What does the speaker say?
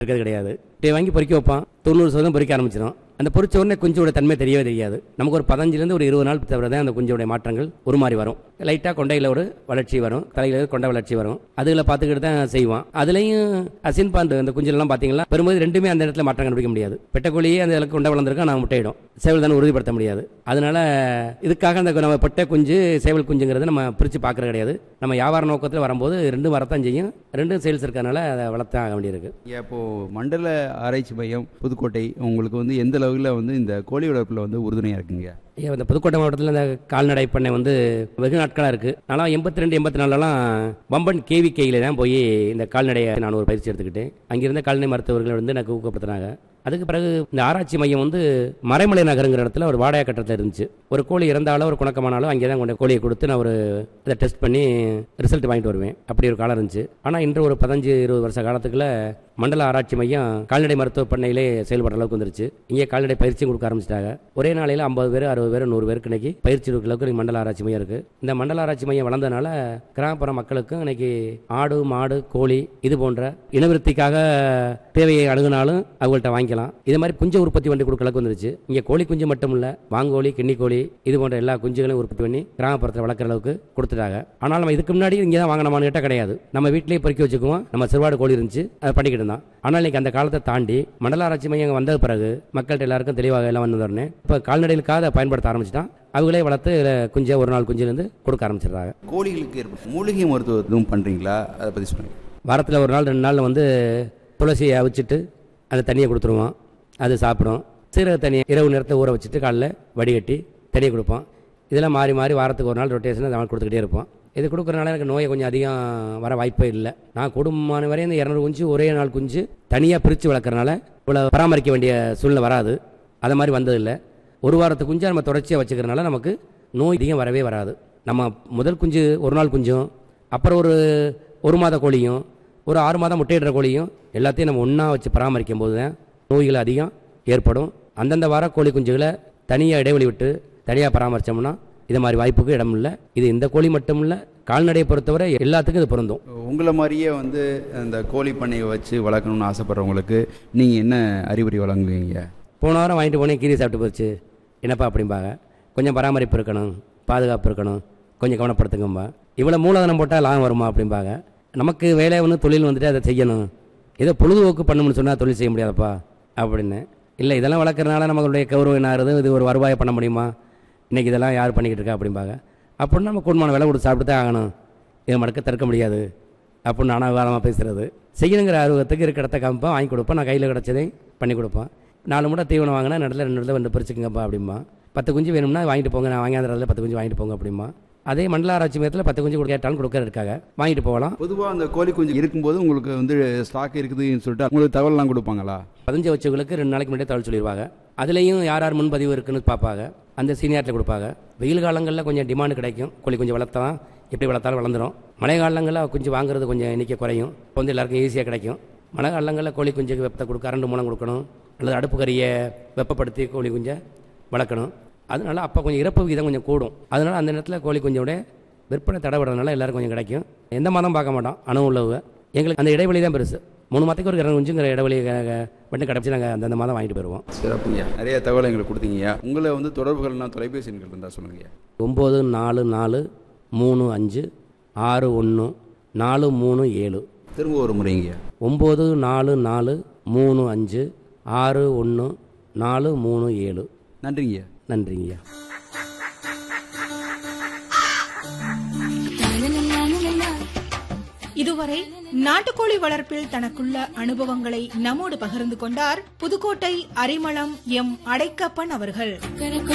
இருக்கிறது கிடையாது இப்படி வாங்கி பொறிக்க வைப்பான் தொண்ணூறு சதவீதம் பொறிக்க ஆரம்பிச்சிடும் அந்த பொறிச்ச உடனே குஞ்சோட தன்மை தெரியவே தெரியாது நமக்கு ஒரு பதினஞ்சுலேருந்து ஒரு இருபது நாள் தவிர தான் அந்த குஞ்சோட மாற்றங்கள் உருமாறி வரும் லைட்டாக கொண்டையில் ஒரு வளர்ச்சி வரும் தலையில் கொண்டை வளர்ச்சி வரும் அதுகளை பார்த்துக்கிட்டு தான் செய்வான் அதுலேயும் அசின் பாண்டு அந்த குஞ்சலெல்லாம் பார்த்தீங்கன்னா பெரும்போது ரெண்டுமே அந்த இடத்துல மாற்றம் கண்டுபிடிக்க முடியாது பெட்டக்கோழியே அந்த இடத்துல கொண்டை வளர்ந்துருக்கா நான் முட்டையிடும் சேவல் தானே உறுதிப்படுத்த முடியாது அதனால இதுக்காக அந்த நம்ம பெட்டை குஞ்சு சேவல் குஞ்சுங்கிறத நம்ம பிரித்து பார்க்கறது கிடையாது நம்ம வியாபார நோக்கத்தில் வரும்போது ரெண்டும் வரத்தான் செய்யும் ரெண்டும் சேல்ஸ் இருக்கறனால அதை வளர்த்தான் ஆக வேண்டியிருக்கு ஐயா, இப்போ மண்டல ஆராய்ச்சி மையம் புதுக்கோட்டை உங்களுக்கு வந்து எந்த அளவில் வந்து இந்த கோழி வளர்ப்பில் வந்து உறுதுணையாக இருக்குங்க ஐயா, இந்த புதுக்கோட்டை மாவட்டத்தில் இந்த கால்நடை பண்ணை வந்து வெகு நாட்களாக இருக்குது நான்லாம் எண்பத்தி ரெண்டு எண்பத்தி நாலுலாம் பம்பன் கேவி கேயில் தான் போய் இந்த கால்நடையை நான் ஒரு பயிற்சி எடுத்துக்கிட்டேன் அங்கிருந்த கால்நடை மருத்துவர்கள் வந்து எனக்கு ஊக்கப்படுத்தினாங்க அதுக்கு பிறகு இந்த ஆராய்ச்சி மையம் வந்து மறைமலை நகருங்கிற இடத்துல ஒரு வாடகை கட்டத்தில் இருந்துச்சு ஒரு கோழி இறந்தாலும் ஒரு குணக்கமானாலும் அங்கே தான் கொண்டு கோழியை கொடுத்து நான் ஒரு இதை டெஸ்ட் பண்ணி ரிசல்ட் வாங்கிட்டு வருவேன் அப்படி ஒரு காலம் இருந்துச்சு ஆனால் இன்று ஒரு பதினஞ்சு இருபது வருஷ காலத்துக்குள்ள மண்டல ஆராய்ச்சி மையம் கால்நடை மருத்துவ பண்ணையிலே செயல்படுற அளவுக்கு வந்துருச்சு இங்கே கால்நடை பயிற்சியும் கொடுக்க ஆரம்பிச்சிட்டாங்க ஒரே நாளையில் ஐம்பது பேர் அறுபது பேர் நூறு பேருக்கு இன்னைக்கு பயிற்சி கொடுக்குற அளவுக்கு இன்னைக்கு மண்டல ஆராய்ச்சி மையம் இருக்கு இந்த மண்டல ஆராய்ச்சி மையம் வளர்ந்தனால கிராமப்புற மக்களுக்கும் இன்னைக்கு ஆடு மாடு கோழி இது போன்ற இனவிருத்திக்காக தேவையை அணுகுனாலும் அவங்கள்ட்ட வாங்கிக்கலாம் இது மாதிரி குஞ்சு உற்பத்தி பண்ணி கொடுக்க அளவுக்கு வந்துருச்சு இங்கே கோழி குஞ்சு மட்டும் இல்ல வாங்கோழி கிண்ணி கோழி இது போன்ற எல்லா குஞ்சுகளையும் உற்பத்தி பண்ணி கிராமப்புறத்தில் வளர்க்குற அளவுக்கு கொடுத்துட்டாங்க ஆனால் நம்ம இதுக்கு முன்னாடி இங்கே தான் வாங்கினோமான்னு கேட்டால் கிடையாது நம்ம வீட்டிலேயே பொறுக்கி வச்சுக்குவோம் நம்ம சிறுவாடு கோழி இருந்துச்சு அதை பண்ணிக்கிட்டு இருந்தோம் ஆனால் இன்னைக்கு அந்த காலத்தை தாண்டி மண்டல ஆராய்ச்சி மையம் வந்த பிறகு மக்கள்கிட்ட எல்லாருக்கும் தெளிவாக எல்லாம் வந்த உடனே இப்போ கால்நடைகளுக்காக அதை பயன்படுத்த ஆரம்பிச்சிட்டான் அவங்களே வளர்த்து இதுல குஞ்சை ஒரு நாள் குஞ்சிலேருந்து கொடுக்க ஆரம்பிச்சிடுறாங்க கோழிகளுக்கு ஏற்படும் மூலிகை மருத்துவம் எதுவும் பண்ணுறீங்களா அதை பற்றி சொல்லுங்கள் வாரத்தில் ஒரு நாள் ரெண்டு நாள் வந்து துளசியை அவிச்சிட்டு அந்த தண்ணியை கொடுத்துருவோம் அது சாப்பிடும் சீரக தண்ணியை இரவு நேரத்தில் ஊற வச்சுட்டு காலைல வடிகட்டி தண்ணியை கொடுப்போம் இதெல்லாம் மாறி மாறி வாரத்துக்கு ஒரு நாள் ரொட்டேஷன் அதை கொடுத்துக்கிட்டே இருப்போம் இது கொடுக்குறனால எனக்கு நோயை கொஞ்சம் அதிகம் வர வாய்ப்பே இல்லை நான் குடும்பமான வரையும் இந்த இரநூறு குஞ்சு ஒரே நாள் குஞ்சு தனியாக பிரித்து வளர்க்குறனால இவ்வளோ பராமரிக்க வேண்டிய சூழ்நிலை வராது அதை மாதிரி வந்ததில்லை ஒரு வாரத்து குஞ்சை நம்ம தொடர்ச்சியாக வச்சுக்கிறனால நமக்கு நோய் அதிகம் வரவே வராது நம்ம முதல் குஞ்சு ஒரு நாள் குஞ்சும் அப்புறம் ஒரு ஒரு மாத கோழியும் ஒரு ஆறு மாதம் முட்டையிடுற கோழியும் எல்லாத்தையும் நம்ம ஒன்றா வச்சு பராமரிக்கும் போது தான் நோய்கள் அதிகம் ஏற்படும் அந்தந்த வார கோழி குஞ்சுகளை தனியாக இடைவெளி விட்டு தனியாக பராமரித்தோம்னா இது மாதிரி வாய்ப்புக்கு இடம் இல்லை இது இந்த கோழி மட்டும் இல்லை கால்நடையை பொறுத்தவரை எல்லாத்துக்கும் இது பொருந்தும் உங்களை மாதிரியே வந்து அந்த கோழி பண்ணையை வச்சு வளர்க்கணும்னு ஆசைப்படுறவங்களுக்கு நீங்கள் என்ன அறிவுரை வழங்குவீங்க போன வாரம் வாங்கிட்டு போனேன் கீரி சாப்பிட்டு போச்சு என்னப்பா அப்படிம்பாங்க கொஞ்சம் பராமரிப்பு இருக்கணும் பாதுகாப்பு இருக்கணும் கொஞ்சம் கவனப்படுத்துங்கம்பா இவ்வளோ மூலதனம் போட்டால் லாபம் வருமா அப்படிம்பாங்க நமக்கு வேலை வந்து தொழில் வந்துட்டு அதை செய்யணும் ஏதோ பொழுதுபோக்கு பண்ணணும்னு சொன்னால் தொழில் செய்ய முடியாதப்பா அப்படின்னு இல்லை இதெல்லாம் வளர்க்குறனால நம்மளுடைய கௌரவம் என்ன ஆகுது இது ஒரு வருவாயை பண்ண முடியுமா இன்றைக்கி இதெல்லாம் யார் பண்ணிக்கிட்டு இருக்கா அப்படிம்பாங்க அப்படின்னு நம்ம குடும்பமான விலை கொடுத்து சாப்பிட்டு தான் ஆகணும் இதை மடக்க தடுக்க முடியாது அப்படின்னு அனாகாரமாக பேசுகிறது செய்யணுங்கிற ஆர்வத்துக்கு இருக்கிற இடத்த காமிப்பேன் வாங்கி கொடுப்பேன் நான் கையில் கிடச்சதையும் பண்ணி கொடுப்பேன் நாலு மூட்டை தீவனம் வாங்கினா நடுவில் ரெண்டு இடத்துல வந்து பிரிச்சுக்கங்கப்பா அப்படிம்பா பத்து குஞ்சு வேணும்னா வாங்கிட்டு போங்க நான் வாங்கியாந்துறதுல பத்து குஞ்சு வாங்கிட்டு போங்க அப்படிம்பா அதே மண்டல ஆராய்ச்சி மையத்தில் பத்து குஞ்சு கொடுக்க கேட்டாலும் கொடுக்கற இருக்காங்க வாங்கிட்டு போகலாம் பொதுவாக அந்த கோழி குஞ்சு இருக்கும்போது உங்களுக்கு வந்து ஸ்டாக் இருக்குதுன்னு சொல்லிட்டு உங்களுக்கு தகவல்லாம் கொடுப்பாங்களா பதினஞ்சு வச்சவங்களுக்கு ரெண்டு நாளைக்கு முன்னாடியே தகவல் சொல்லிடுவாங்க அதுலேயும் யார் யார் முன்பதிவு இருக்குன்னு பார்ப்பாங்க அந்த சீனியாரில் கொடுப்பாங்க வெயில் காலங்களில் கொஞ்சம் டிமாண்டு கிடைக்கும் கோழி கொஞ்சம் வளர்த்தா எப்படி வளர்த்தாலும் வளர்ந்துரும் மழை காலங்களில் கொஞ்சம் வாங்குறது கொஞ்சம் எண்ணிக்கை குறையும் இப்போ வந்து எல்லாருக்கும் ஈஸியாக கிடைக்கும் மழை காலங்களில் கோழி குஞ்சுக்கு வெப்பத்தை கொடுக்க கரண்ட் மூலம் கொடுக்கணும் அல்லது அடுப்பு கறியை வெப்பப்படுத்தி கோழி குஞ்சை வளர்க்கணும் அதனால அப்போ கொஞ்சம் இறப்பு விகிதம் கொஞ்சம் கூடும் அதனால அந்த நேரத்தில் கோழி குஞ்சோட விற்பனை தடைபடுறதுனால எல்லாரும் கொஞ்சம் கிடைக்கும் எந்த மாதம் பார்க்க மாட்டோம் அணு உள்ளவங்க எங்களுக்கு அந்த இடைவெளி தான் பெருசு மூணு மாதத்துக்கு ஒரு இரநூறு குஞ்சுங்கிற இடைவெளி க- க- மட்டும் கிடச்சி நாங்கள் அந்தந்த மாதம் வாங்கிட்டு போயிடுவோம் சிறப்புங்க நிறைய தகவல் எங்களுக்கு கொடுத்தீங்கய்யா உங்களை வந்து தொடர்புகள்லாம் தொலைபேசி எண்கள் இருந்தால் சொல்லுங்கய்யா ஒம்பது நாலு நாலு மூணு அஞ்சு ஆறு ஒன்று நாலு மூணு ஏழு திரும்ப ஒரு முறைங்கய்யா ஒம்பது நாலு நாலு மூணு அஞ்சு ஆறு ஒன்று நாலு மூணு ஏழு நன்றிங்கய்யா நன்றிங்கய்யா இதுவரை நாட்டுக்கோழி வளர்ப்பில் தனக்குள்ள அனுபவங்களை நம்மோடு பகிர்ந்து கொண்டார் புதுக்கோட்டை அரிமளம் எம் அடைக்கப்பன் அவர்கள்